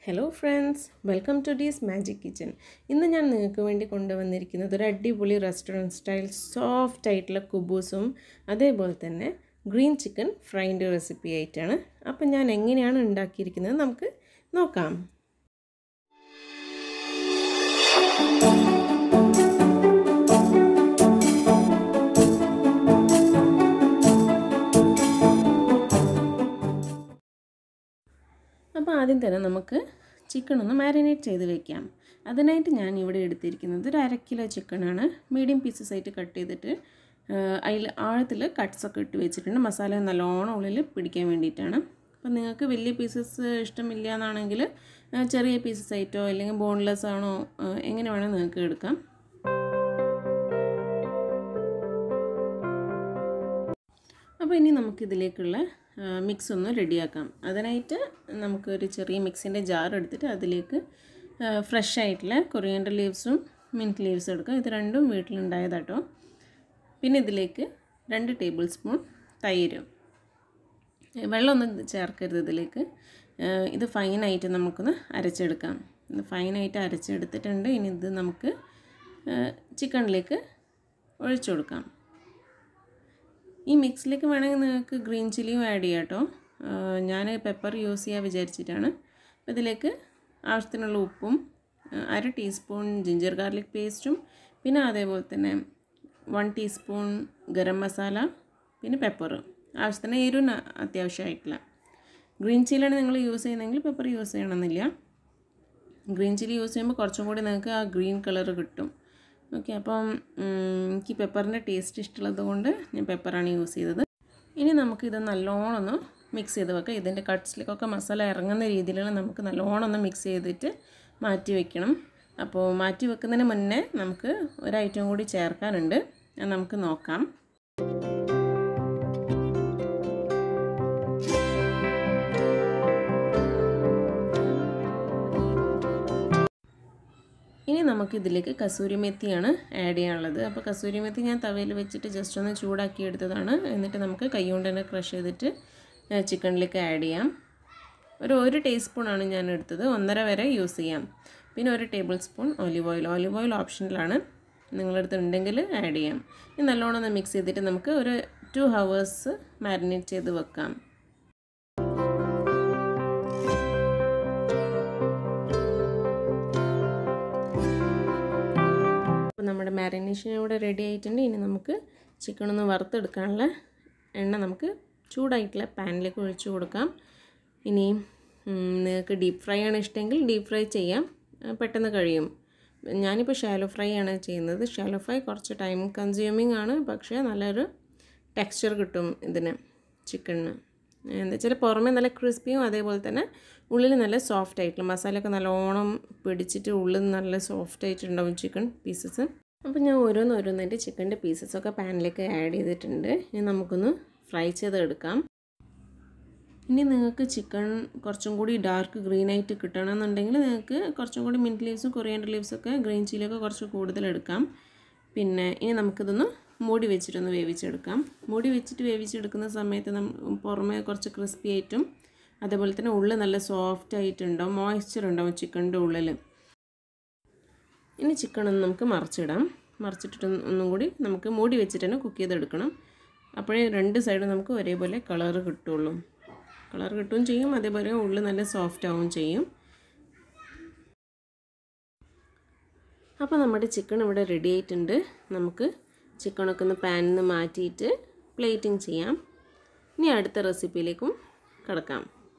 hello friends welcome to Dee's magic kitchen ഇന്ന് ഞാൻ നിങ്ങൾക്ക് വേണ്ടി കൊണ്ടുവന്നിരിക്കുന്നത് ഒരു അടിപൊളി റെസ്റ്റോറൻറ്റ് സ്റ്റൈൽ സോഫ്റ്റ് ആയിട്ടുള്ള കുബൂസും അതേപോലെ തന്നെ ഗ്രീൻ ചിക്കൻ ഫ്രൈൻ്റെ റെസിപ്പി ആയിട്ടാണ് അപ്പം ഞാൻ എങ്ങനെയാണ് ഉണ്ടാക്കിയിരിക്കുന്നത് നമുക്ക് നോക്കാം അപ്പോൾ ആദ്യം തന്നെ നമുക്ക് ചിക്കൻ ഒന്ന് മാരിനേറ്റ് ചെയ്ത് വെക്കാം അതിനായിട്ട് ഞാൻ ഇവിടെ എടുത്തിരിക്കുന്നത് ഒരു അര കിലോ ചിക്കനാണ് മീഡിയം പീസസ് ആയിട്ട് കട്ട് ചെയ്തിട്ട് അതിൽ ആഴത്തിൽ കട്ട്സൊക്കെ ഇട്ട് വെച്ചിട്ടുണ്ട് മസാല നല്ലോണം ഉള്ളിൽ പിടിക്കാൻ വേണ്ടിയിട്ടാണ് അപ്പോൾ നിങ്ങൾക്ക് വലിയ പീസസ് ഇഷ്ടമില്ല എന്നാണെങ്കിൽ ചെറിയ പീസസ് ആയിട്ടോ അല്ലെങ്കിൽ ബോൺലെസ് ആണോ എങ്ങനെ വേണേൽ നിങ്ങൾക്ക് എടുക്കാം അപ്പോൾ ഇനി നമുക്കിതിലേക്കുള്ള മിക്സ് ഒന്ന് റെഡിയാക്കാം അതിനായിട്ട് നമുക്കൊരു ചെറിയ മിക്സിൻ്റെ ജാർ എടുത്തിട്ട് അതിലേക്ക് ഫ്രഷ് ആയിട്ടുള്ള കൊറിയൻഡർ ലീവ്സും മിൻറ്റ് ലീവ്സും എടുക്കാം ഇത് രണ്ടും വീട്ടിലുണ്ടായതാട്ടോ പിന്നെ ഇതിലേക്ക് രണ്ട് ടേബിൾ സ്പൂൺ തൈര് വെള്ളമൊന്നും ചേർക്കരുത് ഇതിലേക്ക് ഇത് ഫൈനായിട്ട് നമുക്കൊന്ന് അരച്ചെടുക്കാം ഇത് ഫൈനായിട്ട് അരച്ചെടുത്തിട്ടുണ്ട് ഇനി ഇത് നമുക്ക് ചിക്കനിലേക്ക് ഒഴിച്ചു കൊടുക്കാം ഈ മിക്സിലേക്ക് വേണമെങ്കിൽ നിങ്ങൾക്ക് ഗ്രീൻ ചില്ലിയും ആഡ് ചെയ്യാം കേട്ടോ ഞാൻ പെപ്പർ യൂസ് ചെയ്യാൻ വിചാരിച്ചിട്ടാണ് അപ്പോൾ ഇതിലേക്ക് ആവശ്യത്തിനുള്ള ഉപ്പും അര ടീസ്പൂൺ ജിഞ്ചർ ഗാർലിക് പേസ്റ്റും പിന്നെ അതേപോലെ തന്നെ വൺ ടീസ്പൂൺ ഗരം മസാല പിന്നെ പെപ്പർ ആവശ്യത്തിന് എരിവിന് അത്യാവശ്യമായിട്ടില്ല ഗ്രീൻ ചില്ലിയാണ് നിങ്ങൾ യൂസ് ചെയ്യുന്നതെങ്കിൽ പെപ്പർ യൂസ് ചെയ്യണമെന്നില്ല ഗ്രീൻ ചില്ലി യൂസ് ചെയ്യുമ്പോൾ കുറച്ചും കൂടി നിങ്ങൾക്ക് ആ ഗ്രീൻ കളർ കിട്ടും ഓക്കെ അപ്പം എനിക്ക് പെപ്പറിൻ്റെ ടേസ്റ്റ് ഇഷ്ടമുള്ളത് കൊണ്ട് ഞാൻ പെപ്പറാണ് യൂസ് ചെയ്തത് ഇനി നമുക്കിത് നല്ലോണം ഒന്ന് മിക്സ് ചെയ്ത് വെക്കാം ഇതിൻ്റെ കട്ട്സിലേക്കൊക്കെ മസാല ഇറങ്ങുന്ന രീതിയിലുള്ള നമുക്ക് നല്ലോണം ഒന്ന് മിക്സ് ചെയ്തിട്ട് മാറ്റി വെക്കണം അപ്പോൾ മാറ്റി വെക്കുന്നതിന് മുന്നേ നമുക്ക് ഒരു ഐറ്റം കൂടി ചേർക്കാനുണ്ട് അത് നമുക്ക് നോക്കാം ഇനി നമുക്ക് ഇതിലേക്ക് കസൂരി മെത്തിയാണ് ആഡ് ചെയ്യാനുള്ളത് അപ്പോൾ കസൂരി മെത്തി ഞാൻ തവയിൽ വെച്ചിട്ട് ജസ്റ്റ് ഒന്ന് ചൂടാക്കി എടുത്തതാണ് എന്നിട്ട് നമുക്ക് കൈ കൊണ്ട് തന്നെ ക്രഷ് ചെയ്തിട്ട് ചിക്കനിലേക്ക് ആഡ് ചെയ്യാം ഒരു ഒരു ടീസ്പൂണാണ് ഞാൻ എടുത്തത് ഒന്നര വരെ യൂസ് ചെയ്യാം പിന്നെ ഒരു tablespoon olive oil olive oil ഓപ്ഷനിലാണ് നിങ്ങളടുത്ത് ഉണ്ടെങ്കിൽ ആഡ് ചെയ്യാം ഇനി നല്ലോണം ഒന്ന് മിക്സ് ചെയ്തിട്ട് നമുക്ക് ഒരു ടു ഹവേഴ്സ് മാരിനേറ്റ് ചെയ്ത് വെക്കാം അപ്പോൾ നമ്മുടെ മാരിനേഷൻ ഇവിടെ റെഡി ആയിട്ടുണ്ട് ഇനി നമുക്ക് ചിക്കൻ ഒന്ന് വറുത്തെടുക്കാനുള്ള എണ്ണ നമുക്ക് ചൂടായിട്ടുള്ള പാനിലേക്ക് ഒഴിച്ചു കൊടുക്കാം ഇനി നിങ്ങൾക്ക് ഡീപ്പ് ഫ്രൈ ആണ് ഇഷ്ടമെങ്കിൽ ഡീപ്പ് ഫ്രൈ ചെയ്യാം പെട്ടെന്ന് കഴിയും ഞാനിപ്പോൾ ഷാലോ ഫ്രൈ ആണ് ചെയ്യുന്നത് ഷാലോ ഫ്രൈ കുറച്ച് ടൈം കൺസ്യൂമിങ് ആണ് പക്ഷേ നല്ലൊരു ടെക്സ്ചർ കിട്ടും ഇതിന് ചിക്കണിന് എന്താ വെച്ചാൽ പുറമേ നല്ല ക്രിസ്പിയും അതേപോലെ തന്നെ ഉള്ളിൽ നല്ല സോഫ്റ്റ് ആയിട്ടുള്ള മസാലയൊക്കെ നല്ലോണം പിടിച്ചിട്ട് ഉള്ളിൽ നല്ല സോഫ്റ്റ് ആയിട്ടുണ്ടാവും ചിക്കൻ പീസസ് അപ്പോൾ ഞാൻ ഓരോന്ന് ഓരോന്നായിട്ട് ചിക്കൻ്റെ പീസസൊക്കെ പാനിലേക്ക് ആഡ് ചെയ്തിട്ടുണ്ട് ഇനി നമുക്കൊന്ന് ഫ്രൈ ചെയ്തെടുക്കാം ഇനി നിങ്ങൾക്ക് ചിക്കൻ കുറച്ചും കൂടി ഡാർക്ക് ഗ്രീൻ ആയിട്ട് കിട്ടണമെന്നുണ്ടെങ്കിൽ നിങ്ങൾക്ക് കുറച്ചും കൂടി മിൻറ്റ് ലീവ്സും കൊറിയൻഡർ ലീവ്സൊക്കെ ഗ്രീൻ ചില്ലിയൊക്കെ കുറച്ച് കൂടുതൽ എടുക്കാം പിന്നെ ഇനി നമുക്കിതൊന്ന് മൂടി വെച്ചിട്ടൊന്ന് വേവിച്ചെടുക്കാം മൂടി വെച്ചിട്ട് വേവിച്ചെടുക്കുന്ന സമയത്ത് നം പുറമേ കുറച്ച് ക്രിസ്പി ആയിട്ടും അതേപോലെ തന്നെ ഉള്ളിൽ നല്ല സോഫ്റ്റ് ആയിട്ടുണ്ടാവും മോയ്സ്ചർ ഉണ്ടാവും ചിക്കൻ്റെ ഉള്ളിൽ ഇനി ചിക്കൻ ഒന്ന് നമുക്ക് മറിച്ചിടാം മറിച്ചിട്ടിട്ട് ഒന്നും കൂടി നമുക്ക് മൂടി വെച്ചിട്ട് തന്നെ കുക്ക് ചെയ്തെടുക്കണം അപ്പോഴേ രണ്ട് സൈഡും നമുക്ക് ഒരേപോലെ കളർ കിട്ടുള്ളൂ കളർ കിട്ടുകയും ചെയ്യും അതേപോലെ ഉള്ളിൽ നല്ല സോഫ്റ്റ് ആവുകയും ചെയ്യും അപ്പോൾ നമ്മുടെ ചിക്കൻ ഇവിടെ റെഡി ആയിട്ടുണ്ട് നമുക്ക് ചിക്കനൊക്കെ ഒന്ന് പാനിൽ നിന്ന് മാറ്റിയിട്ട് പ്ലേറ്റിംഗ് ചെയ്യാം ഇനി അടുത്ത റെസിപ്പിയിലേക്കും കിടക്കാം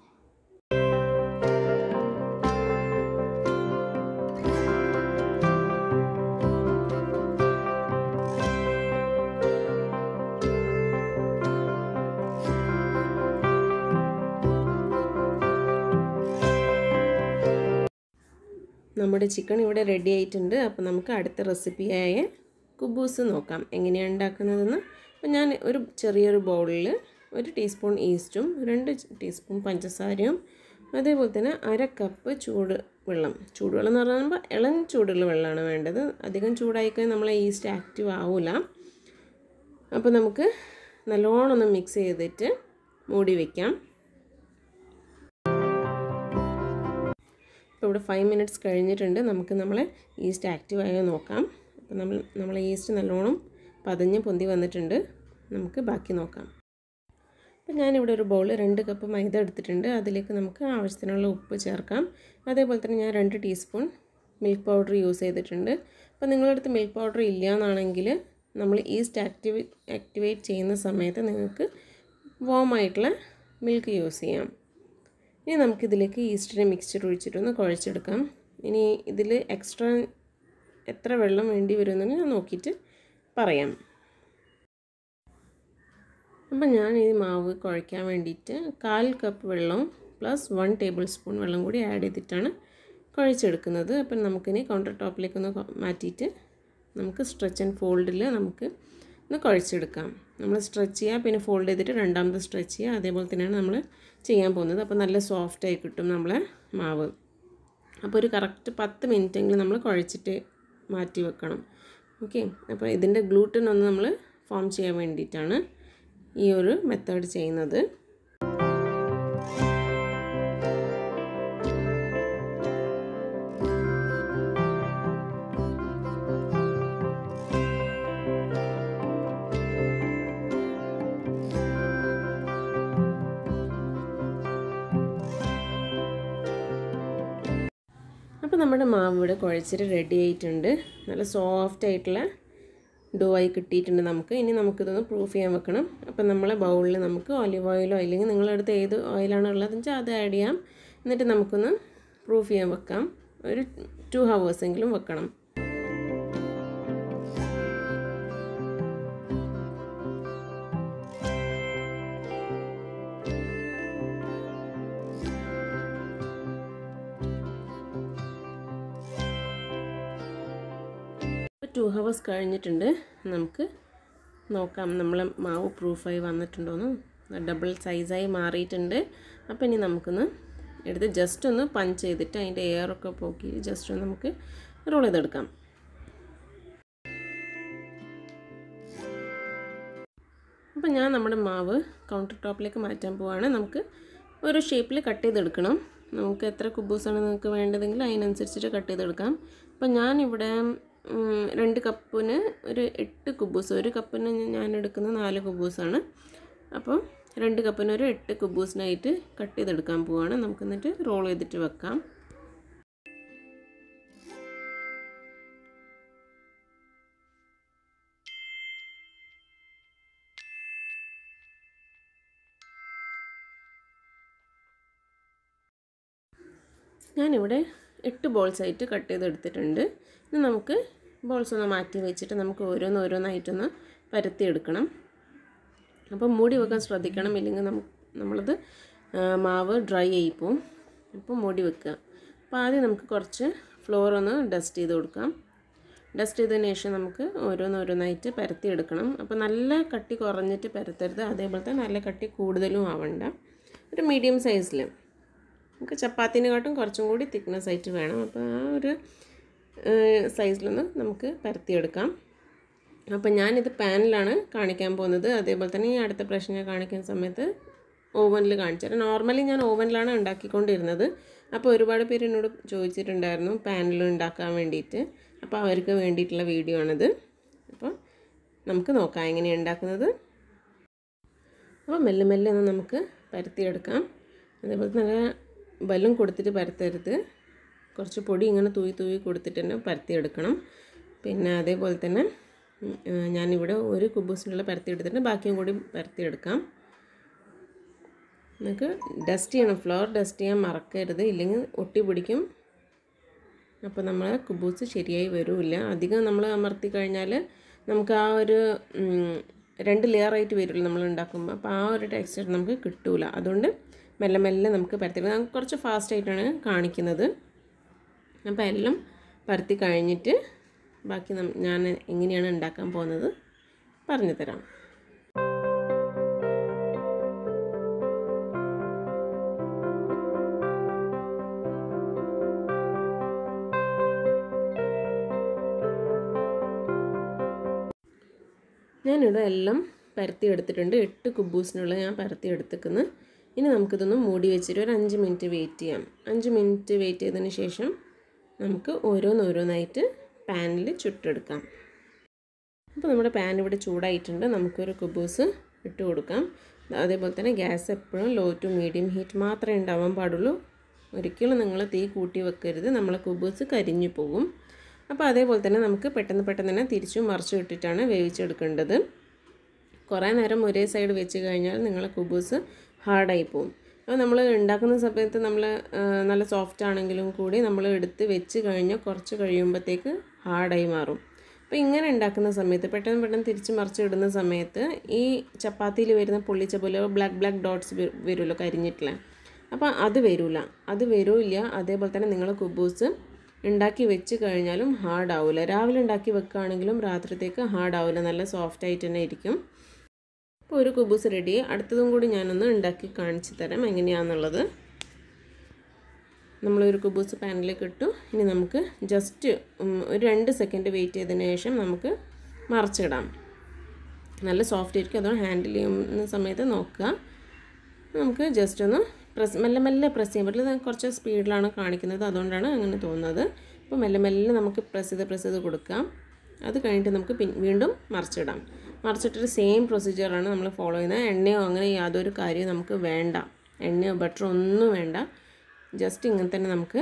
നമ്മുടെ ചിക്കൻ ഇവിടെ റെഡി ആയിട്ടുണ്ട് അപ്പോൾ നമുക്ക് അടുത്ത റെസിപ്പിയായ കുബൂസ് നോക്കാം എങ്ങനെയാണ് ഉണ്ടാക്കുന്നതെന്ന് അപ്പോൾ ഞാൻ ഒരു ചെറിയൊരു ബൗളിൽ ഒരു ടീസ്പൂൺ ഈസ്റ്റും രണ്ട് ടീസ്പൂൺ പഞ്ചസാരയും അതേപോലെ തന്നെ അര കപ്പ് ചൂട് വെള്ളം ചൂടുവെള്ളം എന്ന് പറയുമ്പോൾ ഇളം ചൂടുള്ള വെള്ളമാണ് വേണ്ടത് അധികം ചൂടായിക്കഴിഞ്ഞാൽ നമ്മളെ ഈസ്റ്റ് ആക്റ്റീവ് ആവില്ല അപ്പോൾ നമുക്ക് നല്ലോണം ഒന്ന് മിക്സ് ചെയ്തിട്ട് മൂടി വയ്ക്കാം അപ്പോൾ ഇവിടെ ഫൈവ് മിനിറ്റ്സ് കഴിഞ്ഞിട്ടുണ്ട് നമുക്ക് നമ്മളെ ഈസ്റ്റ് ആക്റ്റീവ് ആയോ നോക്കാം അപ്പോൾ നമ്മൾ നമ്മളെ ഈസ്റ്റ് നല്ലോണം പതഞ്ഞ് പൊന്തി വന്നിട്ടുണ്ട് നമുക്ക് ബാക്കി നോക്കാം അപ്പോൾ ഞാനിവിടെ ഒരു ബൗൾ രണ്ട് കപ്പ് മൈദ എടുത്തിട്ടുണ്ട് അതിലേക്ക് നമുക്ക് ആവശ്യത്തിനുള്ള ഉപ്പ് ചേർക്കാം അതേപോലെ തന്നെ ഞാൻ രണ്ട് ടീസ്പൂൺ മിൽക്ക് പൗഡർ യൂസ് ചെയ്തിട്ടുണ്ട് അപ്പോൾ നിങ്ങളുടെ അടുത്ത് മിൽക്ക് പൗഡർ ഇല്ല എന്നാണെങ്കിൽ നമ്മൾ ഈസ്റ്റ് ആക്ടിവേ ആക്ടിവേറ്റ് ചെയ്യുന്ന സമയത്ത് നിങ്ങൾക്ക് വോം ആയിട്ടുള്ള മിൽക്ക് യൂസ് ചെയ്യാം ഇനി നമുക്കിതിലേക്ക് ഈസ്റ്റിൻ്റെ മിക്സ്ചർ ഒഴിച്ചിട്ടൊന്ന് കുഴച്ചെടുക്കാം ഇനി ഇതിൽ എക്സ്ട്രാ എത്ര വെള്ളം വേണ്ടി വരുമെന്ന് ഞാൻ നോക്കിയിട്ട് പറയാം അപ്പം ഞാൻ ഈ മാവ് കുഴയ്ക്കാൻ വേണ്ടിയിട്ട് കാൽ കപ്പ് വെള്ളം പ്ലസ് വൺ ടേബിൾ സ്പൂൺ വെള്ളം കൂടി ആഡ് ചെയ്തിട്ടാണ് കുഴച്ചെടുക്കുന്നത് അപ്പം നമുക്കിനി കൗണ്ടർ ടോപ്പിലേക്കൊന്ന് മാറ്റിയിട്ട് നമുക്ക് സ്ട്രെച്ച് ആൻഡ് ഫോൾഡിൽ നമുക്ക് ഒന്ന് കുഴച്ചെടുക്കാം നമ്മൾ സ്ട്രെച്ച് ചെയ്യുക പിന്നെ ഫോൾഡ് ചെയ്തിട്ട് രണ്ടാമത് സ്ട്രെച്ച് ചെയ്യുക അതേപോലെ തന്നെയാണ് നമ്മൾ ചെയ്യാൻ പോകുന്നത് അപ്പോൾ നല്ല സോഫ്റ്റായി കിട്ടും നമ്മളെ മാവ് അപ്പോൾ ഒരു കറക്റ്റ് പത്ത് മിനിറ്റെങ്കിലും നമ്മൾ കുഴച്ചിട്ട് മാറ്റി വെക്കണം ഓക്കെ അപ്പോൾ ഇതിൻ്റെ ഗ്ലൂട്ടൻ ഒന്ന് നമ്മൾ ഫോം ചെയ്യാൻ വേണ്ടിയിട്ടാണ് ഈ ഒരു മെത്തേഡ് ചെയ്യുന്നത് അപ്പോൾ നമ്മുടെ മാവ് ഇവിടെ കുഴച്ചിട്ട് റെഡി ആയിട്ടുണ്ട് നല്ല സോഫ്റ്റ് ആയിട്ടുള്ള ഡോ ആയി കിട്ടിയിട്ടുണ്ട് നമുക്ക് ഇനി നമുക്കിതൊന്ന് പ്രൂഫ് ചെയ്യാൻ വെക്കണം അപ്പം നമ്മളെ ബൗളിൽ നമുക്ക് ഒലിവ് ഓയിലോ അല്ലെങ്കിൽ നിങ്ങളുടെ അടുത്ത് ഏത് ഓയിലാണ് ഉള്ളതെന്ന് വെച്ചാൽ അത് ആഡ് ചെയ്യാം എന്നിട്ട് നമുക്കൊന്ന് പ്രൂഫ് ചെയ്യാൻ വെക്കാം ഒരു ടു ഹവേഴ്സെങ്കിലും വെക്കണം ഇപ്പോൾ ടു ഹവേഴ്സ് കഴിഞ്ഞിട്ടുണ്ട് നമുക്ക് നോക്കാം നമ്മൾ മാവ് പ്രൂഫായി വന്നിട്ടുണ്ടോയെന്ന് ഡബിൾ സൈസായി മാറിയിട്ടുണ്ട് അപ്പോൾ ഇനി നമുക്കൊന്ന് എടുത്ത് ജസ്റ്റ് ഒന്ന് പഞ്ച് ചെയ്തിട്ട് അതിൻ്റെ എയറൊക്കെ പോക്കി ജസ്റ്റ് ഒന്ന് നമുക്ക് റോൾ ചെയ്തെടുക്കാം അപ്പോൾ ഞാൻ നമ്മുടെ മാവ് കൗണ്ടർ ടോപ്പിലേക്ക് മാറ്റാൻ പോവാണ് നമുക്ക് ഒരു ഷേപ്പിൽ കട്ട് ചെയ്തെടുക്കണം നമുക്ക് എത്ര കുബൂസാണ് നിങ്ങൾക്ക് വേണ്ടതെങ്കിൽ അതിനനുസരിച്ചിട്ട് കട്ട് ചെയ്തെടുക്കാം അപ്പോൾ ഞാനിവിടെ രണ്ട് കപ്പിന് ഒരു എട്ട് കുബൂസ് ഒരു കപ്പിന് ഞാൻ എടുക്കുന്ന നാല് കുബൂസാണ് അപ്പോൾ രണ്ട് കപ്പിന് ഒരു എട്ട് കുബൂസിനായിട്ട് കട്ട് ചെയ്തെടുക്കാൻ പോവാണ് നമുക്ക് എന്നിട്ട് റോൾ ചെയ്തിട്ട് വെക്കാം ഞാനിവിടെ എട്ട് ബോൾസ് ആയിട്ട് കട്ട് ചെയ്തെടുത്തിട്ടുണ്ട് ഇനി നമുക്ക് ബോൾസ് ഒന്ന് മാറ്റി വെച്ചിട്ട് നമുക്ക് ഓരോന്ന് ഓരോന്നായിട്ടൊന്ന് പരത്തിയെടുക്കണം അപ്പോൾ മൂടി വെക്കാൻ ശ്രദ്ധിക്കണം ഇല്ലെങ്കിൽ നമുക്ക് നമ്മളത് മാവ് ഡ്രൈ ആയിപ്പോവും അപ്പോൾ മൂടി വെക്കുക അപ്പോൾ ആദ്യം നമുക്ക് കുറച്ച് ഫ്ലോർ ഒന്ന് ഡസ്റ്റ് ചെയ്ത് കൊടുക്കാം ഡസ്റ്റ് ചെയ്തതിന് ശേഷം നമുക്ക് ഓരോന്നോരോന്നായിട്ട് പരത്തിയെടുക്കണം അപ്പോൾ നല്ല കട്ടി കുറഞ്ഞിട്ട് പരത്തരുത് അതേപോലെ തന്നെ നല്ല കട്ടി കൂടുതലും ആവണ്ട ഒരു മീഡിയം സൈസിൽ നമുക്ക് ചപ്പാത്തിനെക്കാട്ടും കുറച്ചും കൂടി തിക്നെസ് ആയിട്ട് വേണം അപ്പോൾ ആ ഒരു സൈസിലൊന്ന് നമുക്ക് പരത്തിയെടുക്കാം അപ്പോൾ ഞാനിത് പാനിലാണ് കാണിക്കാൻ പോകുന്നത് അതേപോലെ തന്നെ ഈ അടുത്ത പ്രശ്നം ഞാൻ കാണിക്കുന്ന സമയത്ത് ഓവനിൽ കാണിച്ചു തരാം നോർമലി ഞാൻ ഓവനിലാണ് ഉണ്ടാക്കിക്കൊണ്ടിരുന്നത് അപ്പോൾ ഒരുപാട് പേര് എന്നോട് ചോദിച്ചിട്ടുണ്ടായിരുന്നു പാനിൽ ഉണ്ടാക്കാൻ വേണ്ടിയിട്ട് അപ്പോൾ അവർക്ക് വേണ്ടിയിട്ടുള്ള വീഡിയോ ആണിത് അപ്പോൾ നമുക്ക് നോക്കാം എങ്ങനെയാണ് ഉണ്ടാക്കുന്നത് അപ്പോൾ മെല്ലെ മെല്ലെ ഒന്ന് നമുക്ക് പരത്തിയെടുക്കാം അതേപോലെ തന്നെ ബലം കൊടുത്തിട്ട് പരത്തരുത് കുറച്ച് പൊടി ഇങ്ങനെ തൂവി തൂവി കൊടുത്തിട്ട് തന്നെ പരത്തിയെടുക്കണം പിന്നെ അതേപോലെ തന്നെ ഞാനിവിടെ ഒരു കുബൂസിനുള്ള പരത്തി എടുത്തിട്ട് ബാക്കിയും കൂടി പരത്തിയെടുക്കാം നമുക്ക് ഡസ്റ്റ് ചെയ്യണം ഫ്ലോർ ഡസ്റ്റ് ചെയ്യാൻ മറക്കരുത് ഇല്ലെങ്കിൽ ഒട്ടി പിടിക്കും അപ്പോൾ നമ്മൾ കുബൂസ് ശരിയായി വരില്ല അധികം നമ്മൾ അമർത്തി കഴിഞ്ഞാൽ നമുക്ക് ആ ഒരു രണ്ട് ലെയറായിട്ട് വരുമല്ലോ നമ്മൾ ഉണ്ടാക്കുമ്പോൾ അപ്പോൾ ആ ഒരു ടെക്സ്ചർ നമുക്ക് കിട്ടൂല അതുകൊണ്ട് മെല്ലെ മെല്ലെ നമുക്ക് പരത്തി കുറച്ച് ഫാസ്റ്റായിട്ടാണ് കാണിക്കുന്നത് അപ്പോൾ എല്ലാം പരത്തി കഴിഞ്ഞിട്ട് ബാക്കി ഞാൻ എങ്ങനെയാണ് ഉണ്ടാക്കാൻ പോകുന്നത് പറഞ്ഞു തരാം ഞാനിവിടെ എല്ലാം പരത്തി എടുത്തിട്ടുണ്ട് എട്ട് കുബൂസിനുള്ള ഞാൻ പരത്തി എടുത്തേക്കുന്നു ഇനി നമുക്കിതൊന്ന് മൂടി വെച്ചിട്ട് ഒരു അഞ്ച് മിനിറ്റ് വെയിറ്റ് ചെയ്യാം അഞ്ച് മിനിറ്റ് വെയിറ്റ് ചെയ്തതിന് ശേഷം നമുക്ക് ഓരോന്നോരോന്നായിട്ട് പാനിൽ ചുട്ടെടുക്കാം അപ്പോൾ നമ്മുടെ പാൻ ഇവിടെ ചൂടായിട്ടുണ്ട് നമുക്കൊരു കുബൂസ് ഇട്ട് കൊടുക്കാം അതേപോലെ തന്നെ ഗ്യാസ് എപ്പോഴും ലോ ടു മീഡിയം ഹീറ്റ് മാത്രമേ ഉണ്ടാവാൻ പാടുള്ളൂ ഒരിക്കലും നിങ്ങൾ തീ കൂട്ടി വെക്കരുത് നമ്മളെ കുബൂസ് കരിഞ്ഞു പോകും അപ്പോൾ അതേപോലെ തന്നെ നമുക്ക് പെട്ടെന്ന് പെട്ടെന്ന് തന്നെ തിരിച്ചും മറിച്ചും ഇട്ടിട്ടാണ് വേവിച്ചെടുക്കേണ്ടത് കുറേ നേരം ഒരേ സൈഡ് വെച്ച് കഴിഞ്ഞാൽ നിങ്ങളെ കുബൂസ് ഹാർഡായി പോകും അപ്പോൾ നമ്മൾ ഉണ്ടാക്കുന്ന സമയത്ത് നമ്മൾ നല്ല സോഫ്റ്റ് ആണെങ്കിലും കൂടി നമ്മൾ എടുത്ത് വെച്ച് കഴിഞ്ഞാൽ കുറച്ച് കഴിയുമ്പോഴത്തേക്ക് ഹാർഡായി മാറും അപ്പോൾ ഇങ്ങനെ ഉണ്ടാക്കുന്ന സമയത്ത് പെട്ടെന്ന് പെട്ടെന്ന് തിരിച്ച് മറിച്ച് ഇടുന്ന സമയത്ത് ഈ ചപ്പാത്തിയിൽ വരുന്ന പൊള്ളിച്ച പോലെ ബ്ലാക്ക് ബ്ലാക്ക് ഡോട്ട്സ് വരുമല്ലോ കരിഞ്ഞിട്ടുള്ള അപ്പോൾ അത് വരില്ല അത് വരില്ല അതേപോലെ തന്നെ നിങ്ങൾ കുബൂസ് ഉണ്ടാക്കി വെച്ച് കഴിഞ്ഞാലും ഹാർഡ് ആവില്ല രാവിലെ ഉണ്ടാക്കി വെക്കുകയാണെങ്കിലും രാത്രിത്തേക്ക് ഹാർഡ് ആവില്ല നല്ല സോഫ്റ്റ് ആയിട്ട് തന്നെ ഇരിക്കും അപ്പോൾ ഒരു കുബൂസ് റെഡി അടുത്തതും കൂടി ഞാനൊന്ന് ഉണ്ടാക്കി കാണിച്ചു തരാം എങ്ങനെയാണെന്നുള്ളത് നമ്മളൊരു കുബൂസ് പാനിലേക്ക് ഇട്ടു ഇനി നമുക്ക് ജസ്റ്റ് ഒരു രണ്ട് സെക്കൻഡ് വെയിറ്റ് ചെയ്തതിന് ശേഷം നമുക്ക് മറിച്ചിടാം നല്ല സോഫ്റ്റ് ആയിരിക്കും അതുകൊണ്ട് ഹാൻഡിൽ ചെയ്യുന്ന സമയത്ത് നോക്കുക നമുക്ക് ജസ്റ്റ് ഒന്ന് പ്രസ് മെല്ലെ മെല്ലെ പ്രസ് ചെയ്യാൻ പറ്റില്ല കുറച്ച് സ്പീഡിലാണ് കാണിക്കുന്നത് അതുകൊണ്ടാണ് അങ്ങനെ തോന്നുന്നത് അപ്പോൾ മെല്ലെ മെല്ലെ നമുക്ക് പ്രസ് ചെയ്ത് പ്രസ് ചെയ്ത് കൊടുക്കാം അത് കഴിഞ്ഞിട്ട് നമുക്ക് പിൻ വീണ്ടും മറിച്ചിടാം മറിച്ചിട്ടൊരു സെയിം പ്രൊസീജിയറാണ് നമ്മൾ ഫോളോ ചെയ്യുന്നത് എണ്ണയോ അങ്ങനെ യാതൊരു കാര്യവും നമുക്ക് വേണ്ട എണ്ണയോ ബട്ടറോ ഒന്നും വേണ്ട ജസ്റ്റ് ഇങ്ങനെ തന്നെ നമുക്ക്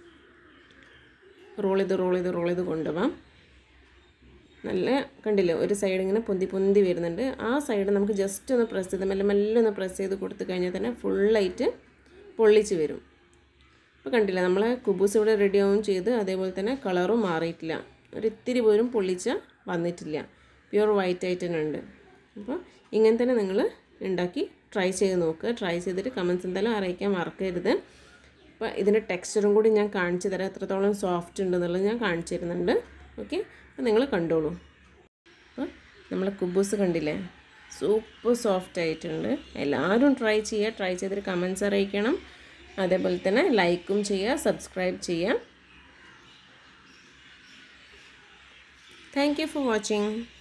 റോൾ ചെയ്ത് റോൾ ചെയ്ത് റോൾ ചെയ്ത് കൊണ്ടുപോകാം നല്ല കണ്ടില്ലേ ഒരു സൈഡ് ഇങ്ങനെ പൊന്തി പൊന്തി വരുന്നുണ്ട് ആ സൈഡ് നമുക്ക് ജസ്റ്റ് ഒന്ന് പ്രസ് ചെയ്ത് മെല്ലെ മെല്ലെ ഒന്ന് പ്രസ് ചെയ്ത് കൊടുത്തു കഴിഞ്ഞാൽ തന്നെ ഫുള്ളായിട്ട് പൊള്ളിച്ച് വരും അപ്പോൾ കണ്ടില്ല നമ്മളെ കുബൂസ് ഇവിടെ റെഡി ആവുകയും ചെയ്ത് അതേപോലെ തന്നെ കളറും മാറിയിട്ടില്ല ഒരു ഇത്തിരി പോലും പൊള്ളിച്ച വന്നിട്ടില്ല പ്യുവർ വൈറ്റ് ആയിട്ട് തന്നെ ഉണ്ട് അപ്പോൾ ഇങ്ങനെ തന്നെ നിങ്ങൾ ഉണ്ടാക്കി ട്രൈ ചെയ്ത് നോക്കുക ട്രൈ ചെയ്തിട്ട് കമൻസ് എന്തായാലും അറിയിക്കാൻ മറക്കരുത് അപ്പോൾ ഇതിൻ്റെ ടെക്സ്ചറും കൂടി ഞാൻ കാണിച്ചു തരാം എത്രത്തോളം സോഫ്റ്റ് ഉണ്ടെന്നുള്ളത് ഞാൻ കാണിച്ചു തരുന്നുണ്ട് ഓക്കെ അപ്പോൾ നിങ്ങൾ കണ്ടോളൂ അപ്പോൾ നമ്മളെ കുബൂസ് കണ്ടില്ലേ സൂപ്പർ സോഫ്റ്റ് ആയിട്ടുണ്ട് എല്ലാവരും ട്രൈ ചെയ്യുക ട്രൈ ചെയ്തിട്ട് കമൻസ് അറിയിക്കണം അതേപോലെ തന്നെ ലൈക്കും ചെയ്യുക സബ്സ്ക്രൈബ് ചെയ്യുക താങ്ക് യു ഫോർ വാച്ചിങ്